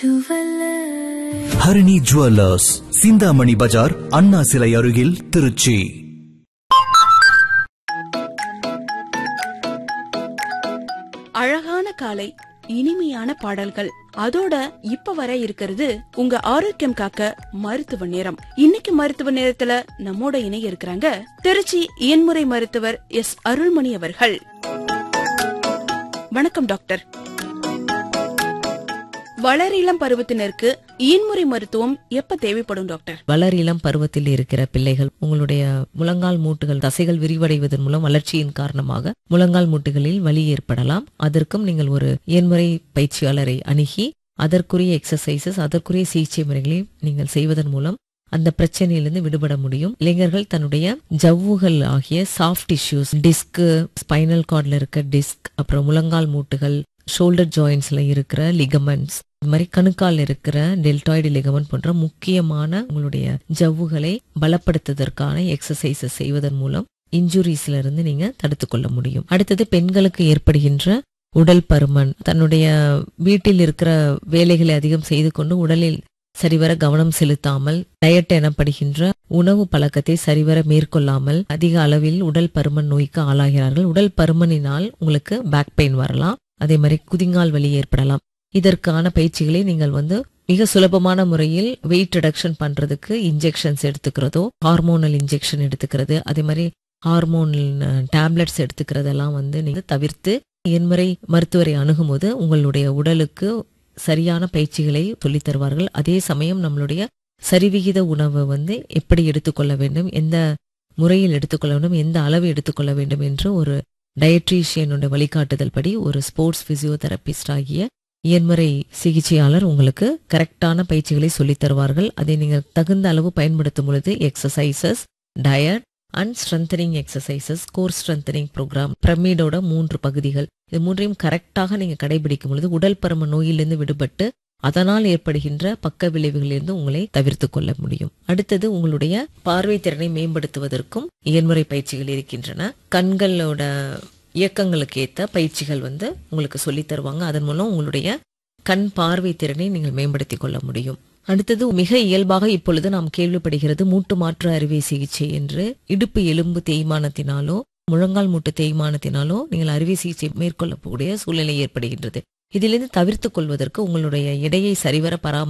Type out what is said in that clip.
Harini jewellers Chintamani பஜார் அண்ணா சிலை அருகில் திருச்சி அழகான காலை இனிமையான பாடல்கள் அதோட இப்ப வர இருக்கிறது உங்க ஆரோக்கியம் காக்க மருத்துவ நேரம் இன்னைக்கு மருத்துவ நேரத்துல நம்மோட இணைய இருக்கிறாங்க திருச்சி இயன்முறை மருத்துவர் எஸ் அருள்மணி அவர்கள் வணக்கம் டாக்டர் வளரிளம் பருவத்தினருக்கு இயன்முறை மருத்துவம் எப்ப தேவைப்படும் டாக்டர் வளர் இளம் பருவத்தில் இருக்கிற பிள்ளைகள் உங்களுடைய முழங்கால் மூட்டுகள் தசைகள் விரிவடைவதன் மூலம் வளர்ச்சியின் காரணமாக முழங்கால் மூட்டுகளில் வலி ஏற்படலாம் அதற்கும் நீங்கள் ஒரு இயன்முறை பயிற்சியாளரை அணுகி அதற்குரிய எக்ஸசைசஸ் அதற்குரிய சிகிச்சை முறைகளை நீங்கள் செய்வதன் மூலம் அந்த பிரச்சனையிலிருந்து விடுபட முடியும் இளைஞர்கள் தன்னுடைய ஜவ்வுகள் ஆகிய சாஃப்ட் டிஷ்யூஸ் டிஸ்க் ஸ்பைனல் கார்ட்ல இருக்க டிஸ்க் அப்புறம் முழங்கால் மூட்டுகள் ஷோல்டர் ஜாயின்ஸ்ல இருக்கிற லிகமெண்ட்ஸ் இது மாதிரி கணுக்கால் இருக்கிற டெல்டாய்டு லிகமெண்ட் போன்ற முக்கியமான உங்களுடைய ஜவ்வுகளை பலப்படுத்துவதற்கான எக்ஸசைசஸ் செய்வதன் மூலம் இன்ஜுரிஸ்ல இருந்து நீங்க தடுத்துக் கொள்ள முடியும் அடுத்தது பெண்களுக்கு ஏற்படுகின்ற உடல் பருமன் தன்னுடைய வீட்டில் இருக்கிற வேலைகளை அதிகம் செய்து கொண்டு உடலில் சரிவர கவனம் செலுத்தாமல் டயட் எனப்படுகின்ற உணவு பழக்கத்தை சரிவர மேற்கொள்ளாமல் அதிக அளவில் உடல் பருமன் நோய்க்கு ஆளாகிறார்கள் உடல் பருமனினால் உங்களுக்கு பேக் பெயின் வரலாம் அதே மாதிரி குதிங்கால் வலி ஏற்படலாம் இதற்கான பயிற்சிகளை நீங்கள் வந்து மிக சுலபமான முறையில் வெயிட் ரிடக்ஷன் பண்றதுக்கு இன்ஜெக்ஷன்ஸ் எடுத்துக்கிறதோ ஹார்மோனல் இன்ஜெக்ஷன் எடுத்துக்கிறது அதே மாதிரி ஹார்மோன் டேப்லெட்ஸ் எடுத்துக்கிறதெல்லாம் வந்து நீங்க தவிர்த்து என்முறை மருத்துவரை அணுகும்போது உங்களுடைய உடலுக்கு சரியான பயிற்சிகளை சொல்லித் தருவார்கள் அதே சமயம் நம்மளுடைய சரிவிகித உணவை வந்து எப்படி எடுத்துக்கொள்ள வேண்டும் எந்த முறையில் எடுத்துக்கொள்ள வேண்டும் எந்த அளவு எடுத்துக்கொள்ள வேண்டும் என்று ஒரு டயட்ரீஷியனோட வழிகாட்டுதல் படி ஒரு ஸ்போர்ட்ஸ் பிசியோதெரபிஸ்ட் ஆகிய இயன்முறை சிகிச்சையாளர் உங்களுக்கு கரெக்டான பயிற்சிகளை சொல்லித் தருவார்கள் அதை நீங்கள் தகுந்த அளவு பயன்படுத்தும் பொழுது exercises diet and strengthening exercises core strengthening program பிரமிடோட மூன்று பகுதிகள் இது மூன்றையும் கரெக்டாக நீங்க கடைபிடிக்கும் பொழுது உடல் பரும நோயிலிருந்து விடுபட்டு அதனால் ஏற்படுகின்ற பக்க விளைவுகளிலிருந்து உங்களை தவிர்த்து கொள்ள முடியும் அடுத்தது உங்களுடைய பார்வை திறனை மேம்படுத்துவதற்கும் இயன்முறை பயிற்சிகள் இருக்கின்றன கண்களோட இயக்கங்களுக்கு ஏத்த பயிற்சிகள் வந்து உங்களுக்கு சொல்லித் தருவாங்க அதன் மூலம் உங்களுடைய கண் பார்வை திறனை நீங்கள் மேம்படுத்திக் கொள்ள முடியும் அடுத்தது மிக இயல்பாக இப்பொழுது நாம் கேள்விப்படுகிறது மூட்டு மாற்று அறுவை சிகிச்சை என்று இடுப்பு எலும்பு தேய்மானத்தினாலோ முழங்கால் மூட்டு தேய்மானத்தினாலோ நீங்கள் அறுவை சிகிச்சை மேற்கொள்ளக்கூடிய சூழ்நிலை ஏற்படுகின்றது இதிலிருந்து தவிர்த்துக் கொள்வதற்கு உங்களுடைய எடையை சரிவர பராமரி